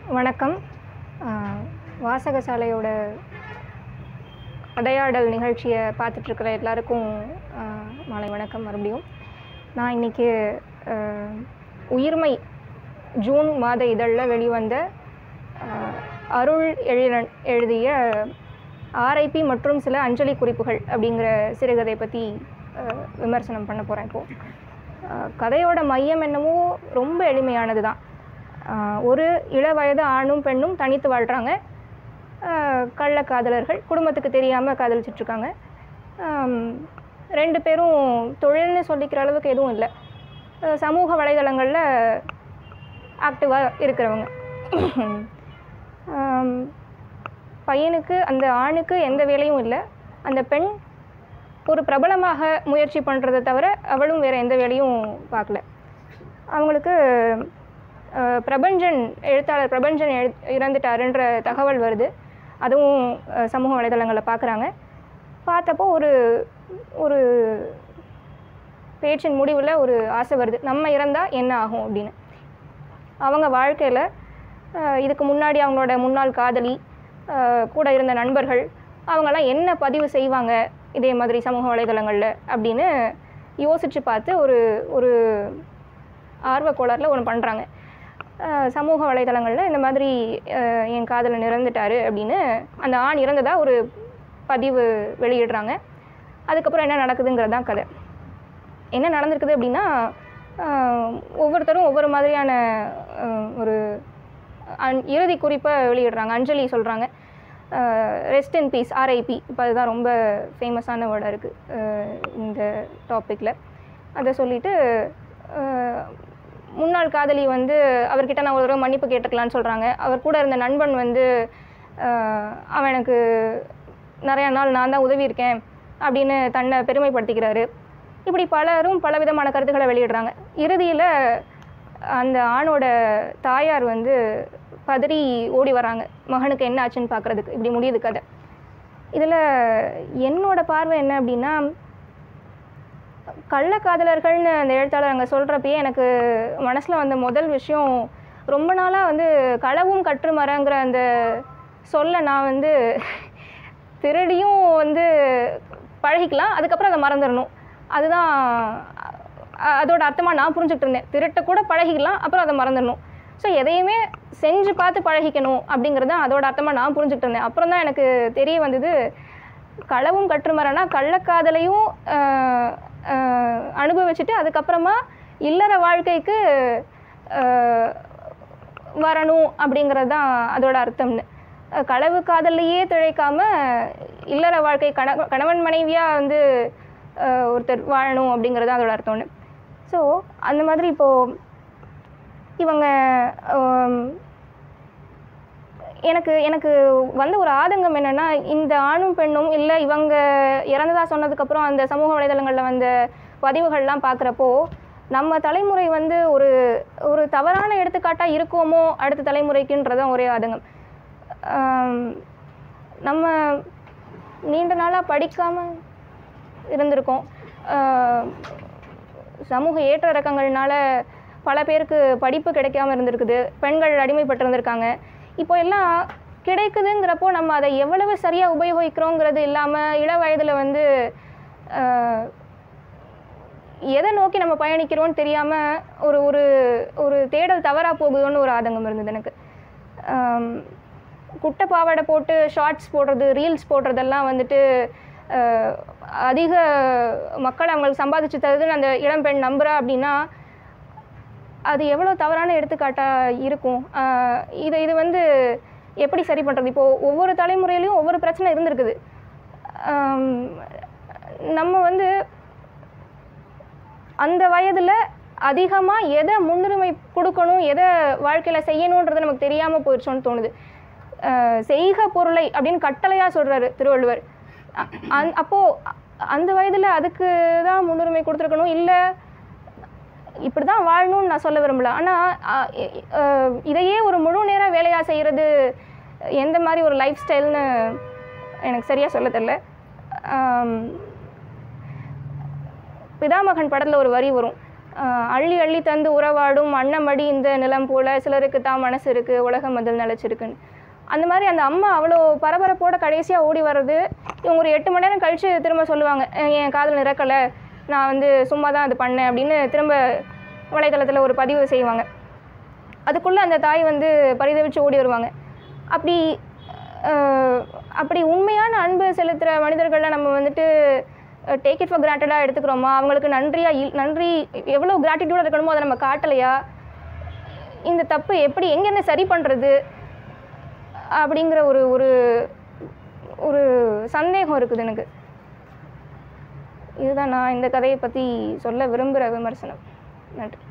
வணக்கம் ஆஹ் வாசகசாலையோட அடையாடல் நிகழ்ச்சியை பார்த்துட்ருக்கிற எல்லாருக்கும் ஆஹ் மாலை வணக்கம் மறுபடியும் நான் இன்றைக்கி உயிர்மை ஜூன் மாத இதழில் வெளிவந்த ஆஹ் அருள் எழிலன் எழுதிய ஆர்ஐபி மற்றும் சில அஞ்சலி குறிப்புகள் அப்படிங்கிற சிறுகதை பற்றி விமர்சனம் பண்ண போகிறேன் இப்போது ஆஹ் கதையோட மையம் என்னமோ ரொம்ப எளிமையானது தான் ஆஹ் ஒரு இளவயது ஆணும் பெண்ணும் தனித்து வாழ்கிறாங்க கள்ள காதலர்கள் குடும்பத்துக்கு தெரியாமல் காதலிச்சிட்ருக்காங்க ரெண்டு பேரும் தொழில்னு சொல்லிக்கிற அளவுக்கு எதுவும் இல்லை ஆஹ் சமூக வலைதளங்களில் ஆக்டிவாக இருக்கிறவங்க ஆம், பையனுக்கு அந்த ஆணுக்கு எந்த வேலையும் இல்லை அந்த பெண் ஒரு பிரபலமாக முயற்சி பண்ணுறதை தவிர அவளும் வேறு எந்த வேலையும் பார்க்கல அவங்களுக்கு அஹ், பிரபஞ்சன் எழுத்தாளர் பிரபஞ்சன் எழு இறந்துட்டாருன்ற தகவல் வருது அதுவும் அஹ், சமூக வலைதளங்களில் பார்க்குறாங்க பார்த்தப்போ ஒரு ஒரு பேச்சின் முடிவில் ஒரு ஆசை வருது நம்ம இறந்தால் என்ன ஆகும் அப்படின்னு அவங்க வாழ்க்கையில் இதுக்கு முன்னாடி அவங்களோட முன்னாள் காதலி அஹ், கூட இருந்த நண்பர்கள் அவங்கெல்லாம் என்ன பதிவு செய்வாங்க இதே மாதிரி சமூக வலைதளங்களில் அப்படின்னு யோசித்து பார்த்து ஒரு ஒரு ஆர்வக்கோளாறில் ஒன்று பண்ணுறாங்க சமூக வலைதளங்களில் இந்த மாதிரி அஹ், என் காதலன் இறந்துட்டாரு அப்படின்னு அந்த ஆண் இறந்ததா ஒரு பதிவு வெளியிடுறாங்க அதுக்கப்புறம் என்ன நடக்குதுங்கிறது தான் கதை என்ன நடந்திருக்குது அப்படின்னா ஆஹ், ஒவ்வொருத்தரும் ஒவ்வொரு மாதிரியான ஆஹ், ஒரு அன் இறுதி குறிப்பை வெளியிடுறாங்க அஞ்சலி சொல்கிறாங்க ரெஸ்ட் இன் பீஸ் ஆர்ஐபி இப்போ அதுதான் ரொம்ப ஃபேமஸான வேர்டாக இருக்குது இந்த டாப்பிக்கில் அதை சொல்லிட்டு ஆஹ், முன்னாள் காதலி வந்து அவர்கிட்ட நான் ஒரு தடவை மன்னிப்பு கேட்டுக்கலான்னு சொல்கிறாங்க அவர் கூட இருந்த நண்பன் வந்து ஆஹ், அவன் எனக்கு நிறையா நாள் நான் தான் உதவி இருக்கேன் அப்படின்னு தன்னை பெருமைப்படுத்திக்கிறாரு இப்படி பலரும் பலவிதமான கருத்துக்களை வெளியிடுறாங்க இறுதியில் அந்த ஆணோட தாயார் வந்து பதறி ஓடி வராங்க மகனுக்கு என்ன ஆச்சுன்னு பார்க்குறதுக்கு இப்படி முடியுது கதை இதில் என்னோட பார்வை என்ன அப்படின்னா கள்ளக்காதலர்கள்னு அந்த எழுத்தாளர் அங்கே சொல்கிறப்பயே எனக்கு மனசில் வந்த முதல் விஷயம் ரொம்ப நாளாக வந்து களவும் கற்று மரங்கிற அந்த சொல்ல நான் வந்து திருடியும் வந்து பழகிக்கலாம் அதுக்கப்புறம் அதை மறந்துடணும் அதுதான் அ- அதோட அர்த்தமாக நான் புரிஞ்சுக்கிட்டு இருந்தேன் திருட்ட கூட பழகிக்கலாம் அப்புறம் அதை மறந்துடணும் ஸோ எதையுமே செஞ்சு பார்த்து பழகிக்கணும் அப்படிங்கிறது தான் அதோட அர்த்தமாக நான் புரிஞ்சுக்கிட்டு இருந்தேன் அப்புறம் தான் எனக்கு தெரிய வந்தது களவும் கற்றுமரனா கள்ளக்காதலையும் ஆஹ், ஆஹ், அனுபவிச்சுட்டு அதுக்கப்புறமா இல்லற வாழ்க்கைக்கு ஆஹ், வரணும் அப்படிங்கிறது தான் அதோட அர்த்தம்னு அஹ் களவு காதல்லையே திளைக்காம இல்லற வாழ்க்கை கண கணவன் மனைவியாக வந்து அஹ், ஒருத்தர் வாழணும் அப்படிங்கிறது தான் அதோட அர்த்தம்னு ஸோ அந்த மாதிரி இப்போது இவங்க ஆம், எனக்கு எனக்கு வந்த ஒரு ஆதங்கம் என்னென்னா இந்த ஆணும் பெண்ணும் இல்லை இவங்க இறந்ததா சொன்னதுக்கப்புறம் அந்த சமூக வலைதளங்களில் வந்த பதிவுகள்லாம் பார்க்குறப்போ நம்ம தலைமுறை வந்து ஒரு ஒரு தவறான எடுத்துக்காட்டாக இருக்கோமோ அடுத்த தலைமுறைக்குன்றதான் ஒரே ஆதங்கம் ஆம், நம்ம நீண்ட நாளாக படிக்காமல் இருந்திருக்கோம் ஆஹ், சமூக ஏற்ற இறக்கங்கள்னால பல பேருக்கு படிப்பு கிடைக்காம இருந்திருக்குது பெண்கள் அடிமைப்பட்டிருந்திருக்காங்க இப்போ எல்லாம் கிடைக்குதுங்கிறப்போ நம்ம அதை எவ்வளவு சரியாக உபயோகிக்கிறோங்கிறது இல்லாமல் இள வயதில் வந்து ஆஹ், எதை நோக்கி நம்ம பயணிக்கிறோம்னு தெரியாமல் ஒரு ஒரு ஒரு தேடல் தவறாக போகுதோன்னு ஒரு ஆதங்கம் இருந்தது எனக்கு ஆம், குட்டை பாவாடை போட்டு ஷார்ட்ஸ் போடுறது ரீல்ஸ் போடுறதெல்லாம் வந்துட்டு அஹ், அதிக மக்கள் அவங்களுக்கு சம்பாதிச்சு தருதுன்னு அந்த இளம்பெண் நம்புறா அப்படின்னா அது எவ்வளோ தவறான எடுத்துக்காட்டாக இருக்கும் ஆஹ், இதை இது வந்து எப்படி சரி பண்ணுறது இப்போது ஒவ்வொரு தலைமுறையிலையும் ஒவ்வொரு பிரச்சனை இருந்திருக்குது ஆம், நம்ம வந்து அந்த வயதில் அதிகமாக எதை முன்னுரிமை கொடுக்கணும் எதை வாழ்க்கையில் செய்யணுன்றது நமக்கு தெரியாமல் போயிடுச்சோன்னு தோணுது அஹ் செய்க பொருளை அப்படின்னு கட்டளையாக சொல்கிறாரு திருவள்ளுவர் அ- அந் அப்போது அந்த வயதில் அதுக்கு தான் முன்னுரிமை கொடுத்துருக்கணும் இல்லை இப்படி தான் வாழணும்னு நான் சொல்ல விரும்பல ஆனால் இதையே ஒரு முழு நேர வேலையாக செய்கிறது எந்த மாதிரி ஒரு லைஃப் ஸ்டைல்னு எனக்கு சரியாக சொல்ல தெரில ஆம், பிதாமகன் படத்தில் ஒரு வரி வரும் ஆஹ் அள்ளி அள்ளி தந்து உறவாடும் அன்னமடி இந்த நிலம் போல சிலருக்கு தான் மனசு இருக்குது உலகம் அதில் நிலச்சிருக்குன்னு அந்த மாதிரி அந்த அம்மா அவ்வளோ பரபரப்போட கடைசியாக ஓடி வர்றது இவங்க ஒரு எட்டு மணி நேரம் கழித்து திரும்ப சொல்லுவாங்க "அஹ் என் காதல் நிறக்கலை நான் வந்து சும்மா தான் அது பண்ணேன் அப்படின்னு திரும்ப வலைத்தளத்தில் ஒரு பதிவு செய்வாங்க அதுக்குள்ளே அந்த தாய் வந்து பரிதவிச்சு ஓடி வருவாங்க அப்படி அஹ், அப்படி உண்மையான அன்பு செலுத்துகிற மனிதர்களை நம்ம வந்துட்டு டேக் இட் ஃபார் கிராண்டடாக எடுத்துக்கிறோமா அவங்களுக்கு நன்றியா இல் நன்றி எவ்வளோ கிராட்டிடியூடாக இருக்கணுமோ அதை நம்ம காட்டலையா இந்த தப்பு எப்படி எங்கேருந்து சரி பண்ணுறது அப்படிங்கிற ஒரு ஒரு ஒரு சந்தேகம் இருக்குது எனக்கு இதுதான் நான் இந்த கதையை பற்றி சொல்ல விரும்புகிற விமர்சனம் நன்றி